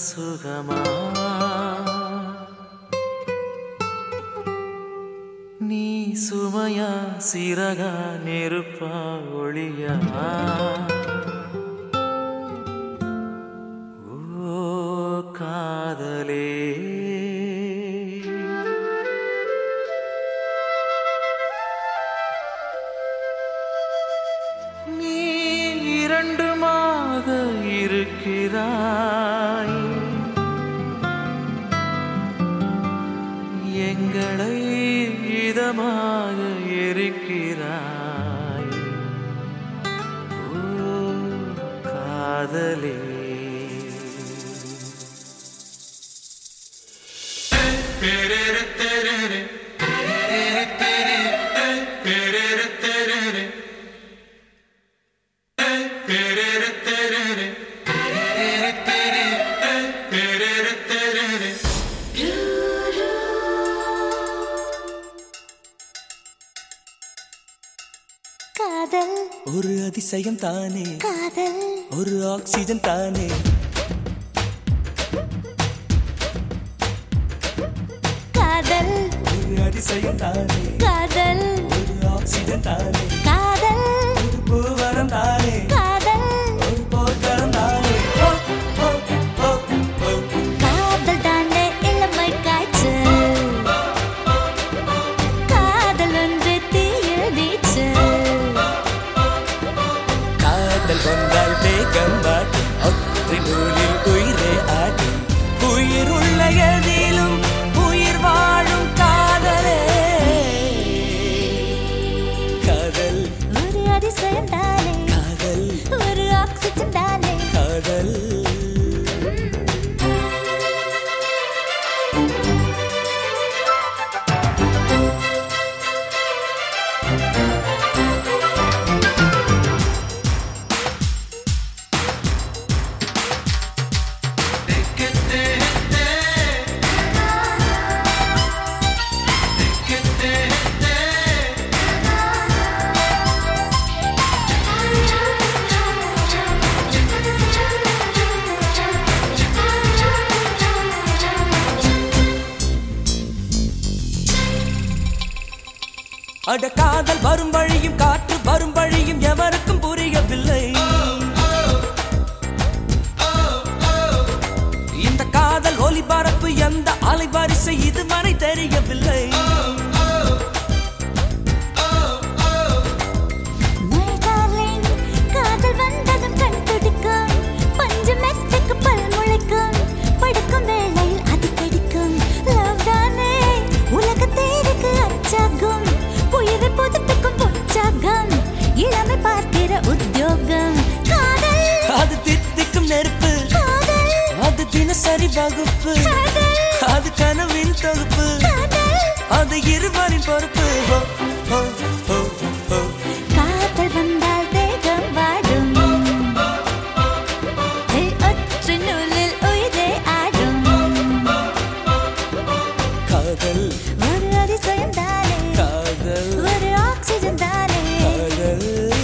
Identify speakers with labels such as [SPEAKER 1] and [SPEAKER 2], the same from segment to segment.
[SPEAKER 1] சுகமா நீ சுமையா சிறகா நெருப்பா ஒளியா ஓ காதலே நீ இரண்டுமாக இருக்கிறாய் எங்களை இதமாக இருக்கிறாய் ஓ காதலே
[SPEAKER 2] காதல்
[SPEAKER 3] ஒரு அதிசயம் தானே
[SPEAKER 2] காதல்
[SPEAKER 3] ஒரு ஆக்சிஜன் தானே
[SPEAKER 2] காதல்
[SPEAKER 3] ஒரு அதிசயம் தானே
[SPEAKER 2] காதல்
[SPEAKER 3] ஒரு ஆக்சிஜன் தானே
[SPEAKER 2] காதல்
[SPEAKER 3] ஒரு பூவரம் தானே
[SPEAKER 2] காதல்
[SPEAKER 3] ஒரு போர்க்களம் தானே ஓ, ஓ, ஓ, ஓ.
[SPEAKER 2] காதல் தானே இளமை காய்ச்சல் காதல் ஒன்று தீயில் நீச்சல்
[SPEAKER 3] காதல் வந்தால் வேகம் மாட்டும் ஒற்றை நூலில் உயிரே ஆடும் உயிர் உள்ள எதிலும் உயிர் வாழும் காதலே காதல்
[SPEAKER 2] ஒரு அதிசயம் தானே
[SPEAKER 3] காதல்
[SPEAKER 2] ஒரு ஆக்சிஜன் தானே
[SPEAKER 3] காதல் அட காதல் வரும் வழியும் காற்று வரும் வழியும் எவருக்கும் புரியவில்லை இந்த காதல் ஒலிபரப்பு எந்த அலைவரிசை இதுவரை தெரியவில்லை
[SPEAKER 2] My darling, காதல் வந்ததும் கண் துடிக்கும் பஞ்சு மெத்தைக்கு பல் முளைக்கும் படுக்கும் வேளையில் அது பிடிக்கும் லவ் தானே உலக தேருக்கு அச்சாகும் உயிரை புதுப்பிக்கும் உற்சாகம் இளமை பார்க்கிற உத்தியோகம் காதல்
[SPEAKER 3] அது தித்திக்கும் நெருப்பு
[SPEAKER 2] காதல்
[SPEAKER 3] அது தினசரி வகுப்பு
[SPEAKER 2] காதல்
[SPEAKER 3] அது கனவின் தொகுப்பு
[SPEAKER 2] காதல்
[SPEAKER 3] அது இருவரின் பொறுப்பு ஓ, ஓ, ஓ, ஓ.
[SPEAKER 2] காதல் வந்தால் வேகம் வாடும் ஏய், ஒற்றை நூலில் உயிரே ஆடும்
[SPEAKER 3] காதல்
[SPEAKER 2] ஒரு அதிசயம் தானே
[SPEAKER 3] காதல்
[SPEAKER 2] ஒரு ஆக்சிஜன் தானே
[SPEAKER 3] காதல்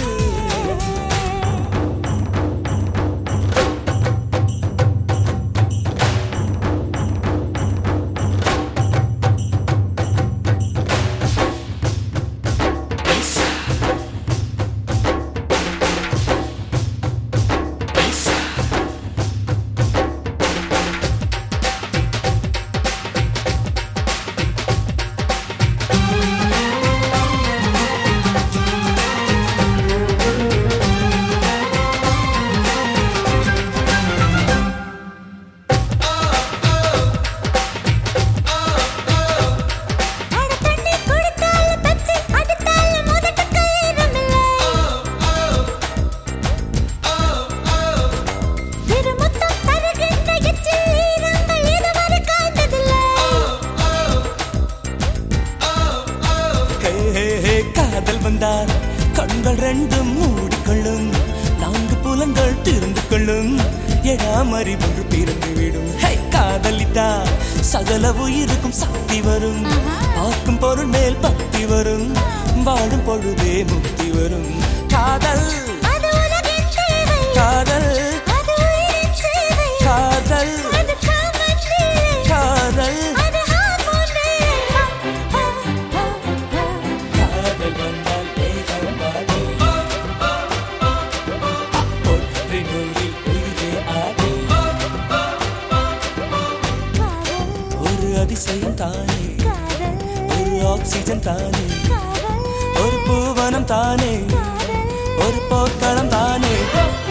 [SPEAKER 2] அட தண்ணி குடித்தாலும் பச்சை அடித்தாலும் உதட்டு கயிறுமில்லை திருமுத்தம் தருகின்ற எச்சில் ஈரங்கள் இதுவரை காய்ந்ததில்லை
[SPEAKER 3] ஹே, ஹே, ஹே, காதல் வந்தால் கண்கள் ரெண்டும் மூடிக்கொள்ளும் நான்கு புலங்கள் திறந்து கொள்ளும் எடாமறி ஒன்று பிறந்து விடும் ஹே, காதலித்தா சகல உயிருக்கும் சக்தி வரும்
[SPEAKER 2] ஆஹா.
[SPEAKER 3] பார்க்கும் பொருள் மேல் பக்தி வரும் வாழும் பொழுதே முக்தி வரும் காதல்
[SPEAKER 2] அது உலகின் தேவை
[SPEAKER 3] காதல்
[SPEAKER 2] அது உயிரின் சேவை
[SPEAKER 3] காதல்
[SPEAKER 2] அது
[SPEAKER 3] அதிசயம் தானே
[SPEAKER 2] காதல்
[SPEAKER 3] ஒரு ஆக்சிஜன் தானே
[SPEAKER 2] காதல்
[SPEAKER 3] ஒரு பூவனம் தானே
[SPEAKER 2] காதல்
[SPEAKER 3] ஒரு போர்க்களம் தானே